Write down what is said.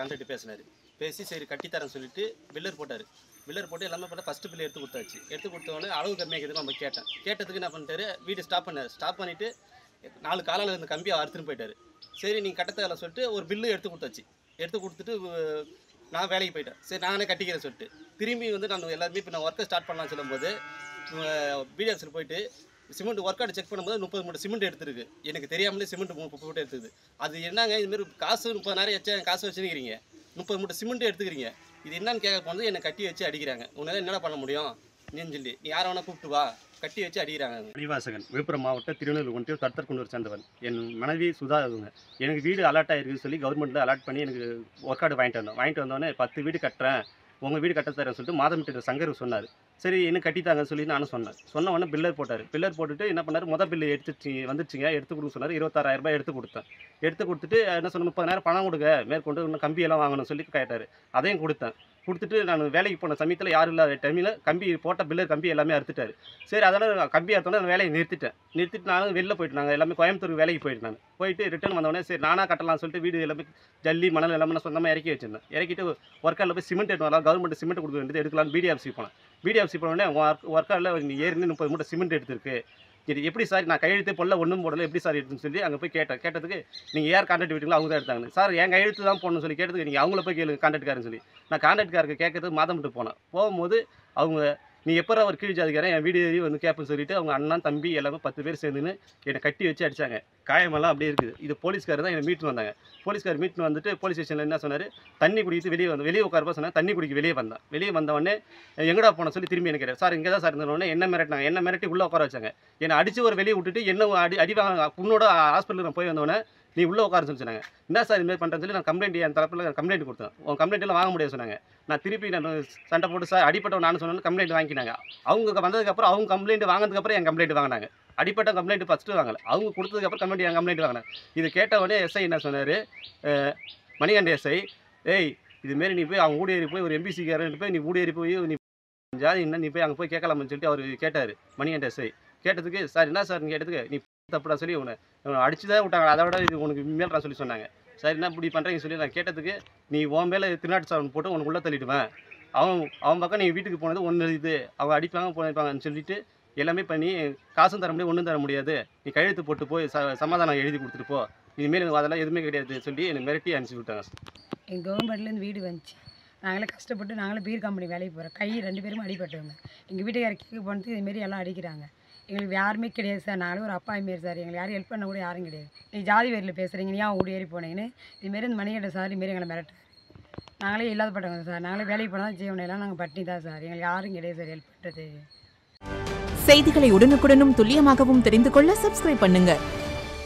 contract பேசினார் பேசி சரி கட்டித்தரேன் சொல்லிட்டு பில்லர் போட்டார் பில்லர் போட்டு எல்லாமே போட்டால் ஃபஸ்ட்டு பில்லு எடுத்து கொடுத்தாச்சு எடுத்து கொடுத்தவொடனே அளவு கம்மியாக்குதுன்னு நம்ம கேட்டேன் கேட்டதுக்கு என்ன பண்ணிட்டாரு வீடு ஸ்டாப் பண்ணார் ஸ்டாப் பண்ணிவிட்டு நாலு காலால் இருந்த கம்பியை அறுத்துன்னு போயிட்டாரு சரி நீங்கள் கட்டத்தேவை சொல்லிட்டு ஒரு பில்லு எடுத்து கொடுத்தாச்சு எடுத்து கொடுத்துட்டு அஹ், நான் வேலைக்கு போயிட்டேன் சரி நானே கட்டிக்கிறேன் சொல்லிட்டு திரும்பி வந்து நான் எல்லாருமே இப்போ நான் ஒர்க்கை ஸ்டார்ட் பண்ணலாம்னு சொல்லும்போது பிடிஎஃப்ஸில் போயிட்டு சிமெண்ட் ஒர்க் அவுட் செக் பண்ணும்போது முப்பது மூட்டை சிமெண்ட் எடுத்துருக்கு எனக்கு தெரியாமலே சிமெண்ட் முப்பது மூட்டை எடுத்துது அது என்னங்க இதுமாரி காசு முப்பதாயிரம் வச்சா காசு வச்சுருக்கிறீங்க முப்பது மூட்டை சிமெண்ட் எடுத்துக்கிறீங்க இது என்னன்னு கேட்க போனது என்னை கட்டி வச்சு அடிக்கிறாங்க உன்னால என்னடா பண்ண முடியும் நீன்னு சொல்லி நீ யாரை வேணா கூப்பிட்டு வா கட்டி வச்சு அடிக்கிறாங்க மணிவாசகன் விழுப்புரம் மாவட்டம் திருநெல்வேலி ஒன்றியம் தர்த்தர்குண்டூர் சேர்ந்தவன் என் மனைவி சுதா இவங்க எனக்கு வீடு அலாட் ஆயிருக்குன்னு சொல்லி கவர்மெண்ட்டில் அலாட் பண்ணி எனக்கு ஒர்க் அவுட் வாங்கிட்டு வந்தோம் வாங்கிட்டு வந்தோடனே பத்து வீடு கட்டுறேன் உங்கள் வீடு கட்ட தரேன் சொல்லிட்டு மாதமிட்டு சங்கர் சொன்னார் சரி இன்னும் கட்டித்தாங்கன்னு சொல்லி நானும் சொன்னேன் சொன்ன உடனே பில்லர் போட்டார் பில்லர் போட்டுட்டு என்ன பண்ணார் முத பில்லு எடுத்துச்சு வந்துச்சுங்க எடுத்து கொடுக்க சொன்னார் இருபத்தாறாயிரம் ரூபாய் எடுத்து கொடுத்தேன் எடுத்து கொடுத்துட்டு என்ன சொன்ன முப்பதாயிரம் பணம் கொடுங்க மேற்கொண்டு இன்னும் கம்பியெல்லாம் வாங்கணும்னு சொல்லி கேட்டார் அதையும் கொடுத்தேன் கொடுத்துட்டு நான் வேலைக்கு போன சமயத்தில் யாரும் இல்லாத டைமில் கம்பி போட்ட பில்லர் கம்பி எல்லாமே அறுத்துட்டாரு சரி அதனால் நான் கம்பி அறுத்தோன்னே அந்த வேலையை நிறுத்திட்டேன் நிறுத்திட்டு நானும் வெளில போயிட்டு நாங்கள் எல்லாமே கோயம்புத்தூர் வேலைக்கு போயிட்டு நான் போயிட்டு ரிட்டர்ன் வந்தோடனே சரி நானாக கட்டலாம்னு சொல்லிட்டு வீடு எல்லாமே ஜல்லி மணல் எல்லாமே நான் சொந்தமாக இறக்கி வச்சிருந்தேன் இறக்கிட்டு ஒர்க்காரில் போய் சிமெண்ட் எடுத்து வரலாம் கவர்மெண்ட் சிமெண்ட் கொடுக்க வேண்டியது எடுக்கலாம்னு பிடிஎஃப்சி போனேன் பிடிஎஃப்சி போனோடனே ஒர்க் ஒர்க்காரில் நீ ஏற்கனவே முப்பது மூட்டை சிமெண்ட் எடுத்திருக்கு சரி எப்படி சார் நான் கையெழுத்து போடல ஒன்றும் போடல எப்படி சார் எடுத்துன்னு சொல்லி அங்கே போய் கேட்டேன் கேட்டதுக்கு நீங்கள் யார் கான்டாக்ட் விட்டீங்களோ அவங்க தான் எடுத்தாங்க சார் என் கையெழுத்து தான் போடணும்னு சொல்லி கேட்டதுக்கு நீங்கள் அவங்கள போய் கேளு கான்டாக்ட்காரன்னு சொல்லி நான் கான்டாக்ட்காரருக்கு கேட்கறது மாதம் போனேன் போகும்போது அவங்க நீ எப்போ ஒரு கீழ் ஜாதிக்காரன் என் வீடு ஏறி வந்து கேட்பேன்னு சொல்லிட்டு அவங்க அண்ணன் தம்பி எல்லாமே பத்து பேர் சேர்ந்துன்னு என்னை கட்டி வச்சு அடிச்சாங்க காயமெல்லாம் அப்படியே இருக்குது இது போலீஸ்காரர் தான் என்னை மீட்டு வந்தாங்க போலீஸ்கார் மீட்டு வந்துட்டு போலீஸ் ஸ்டேஷனில் என்ன சொன்னார் தண்ணி குடிக்கிட்டு வெளியே வந்து வெளியே உட்காரப்ப சொன்னேன் தண்ணி குடிக்க வெளியே வந்தேன் வெளியே வந்த உடனே எங்கடா போன சொல்லி திரும்பி எனக்கு கேட்டார் சார் இங்கே தான் சார் இருந்தோடனே என்ன மிரட்டினாங்க என்ன மிரட்டி உள்ளே உட்கார வச்சாங்க என்னை அடிச்சு ஒரு வெளியே விட்டுட்டு என்ன அடி அடி வாங்க உன்னோட ஹாஸ்பிட்டலுக்கு நான் போய் வந்தோடனே நீ உள்ளே உட்கார சொல்லி சொன்னாங்க என்ன சார் இதுமாதிரி பண்ணுறேன்னு சொல்லி நான் கம்ப்ளைண்ட் என் தரப்பில் கம்ப்ளைண்ட் கொடுத்தேன் உன் கம்ப்ளைண்ட் எல்லாம் வாங்க முடியாது சொன்னாங்க நான் திருப்பி நான் சண்டை போட்டு சார் அடிப்பட்டவன் நான் சொன்னேன்னு கம்ப்ளைண்ட் வாங்கினாங்க அவங்க வந்ததுக்கப்புறம் அவங்க கம்ப்ளைண்ட் வாங்கினதுக்கப்புறம் என் கம்ப்ளைண்ட் வாங்கினாங்க அடிப்பட்ட கம்ப்ளைண்ட் ஃபஸ்ட்டு வாங்கல அவங்க கொடுத்ததுக்கப்புறம் கம்ப்ளைண்ட் என் கம்ப்ளைண்ட் வாங்கினாங்க இது கேட்ட உடனே எஸ்ஐ என்ன சொன்னார் மணிகண்ட எஸ்ஐ ஏய் இதுமாரி நீ போய் அவங்க ஊடியேறி போய் ஒரு எம்பிசிக்காரன் போய் நீ ஊடியேறி போய் நீ ஜாதி என்ன நீ போய் அங்கே போய் கேட்கலாம்னு சொல்லிட்டு அவர் கேட்டார் மணிகண்ட எஸ்ஐ கேட்டதுக்கு சார் என்ன சார் கேட்டதுக்கு நீ தப்புடா சொல்லி உன்னை அடிச்சு தான் விட்டாங்க அதை விட இது உனக்கு மேல்றா சொல்லி சொன்னாங்க சார் என்ன இப்படி பண்ணுறீங்க சொல்லி நான் கேட்டதுக்கு நீ உன் மேலே திருநாட்டு சாவன் போட்டு உனக்கு உள்ளே தள்ளிடுவேன் அவன் அவன் பக்கம் நீ வீட்டுக்கு போனது ஒன்று இது அவங்க அடிப்பாங்க போனிருப்பாங்கன்னு சொல்லிட்டு எல்லாமே பண்ணி காசும் தர முடியாது ஒன்றும் தர முடியாது நீ கையெழுத்து போட்டு போய் ச சமாதானம் எழுதி கொடுத்துட்டு போ இனிமேல் அதெல்லாம் எதுவுமே கிடையாது சொல்லி என்னை மிரட்டி அனுப்பிச்சி விட்டாங்க எங்கள் கவர்மெண்ட்லேருந்து வீடு வந்துச்சு நாங்களே கஷ்டப்பட்டு நாங்களே பீர் கம்பெனி வேலைக்கு போகிறோம் கை ரெண்டு பேரும் அடிபட்டவங்க எங்கள் வீட்டுக்கார கேட்க போனது இதுமாரி எல்லாம் அடிக்கிறாங்க எங்களுக்கு யாருமே கிடையாது சார் நாங்களும் ஒரு அப்பா மாரி சார் எங்களுக்கு யாரும் ஹெல்ப் பண்ண கூட யாரும் கிடையாது நீ ஜாதி வேரில் பேசுகிறீங்க நீ ஏன் ஓடி ஏறி போனீங்கன்னு இதுமாரி இந்த மணிகண்ட சார் இதுமாரி எங்களை மிரட்டுறாரு நாங்களே இல்லாதப்பட்டவங்க சார் நாங்களே வேலைக்கு போனால் தான் ஜீவனம் எல்லாம் நாங்கள் பட்டினி தான் சார் எங்களுக்கு யாரும் கிடையாது சார் ஹெல்ப் பண்ணுறது செய்திகளை உடனுக்குடனும் துல்லியமாகவும் தெரிந்து கொள்ள சப்ஸ்கிரைப் பண்ணுங்க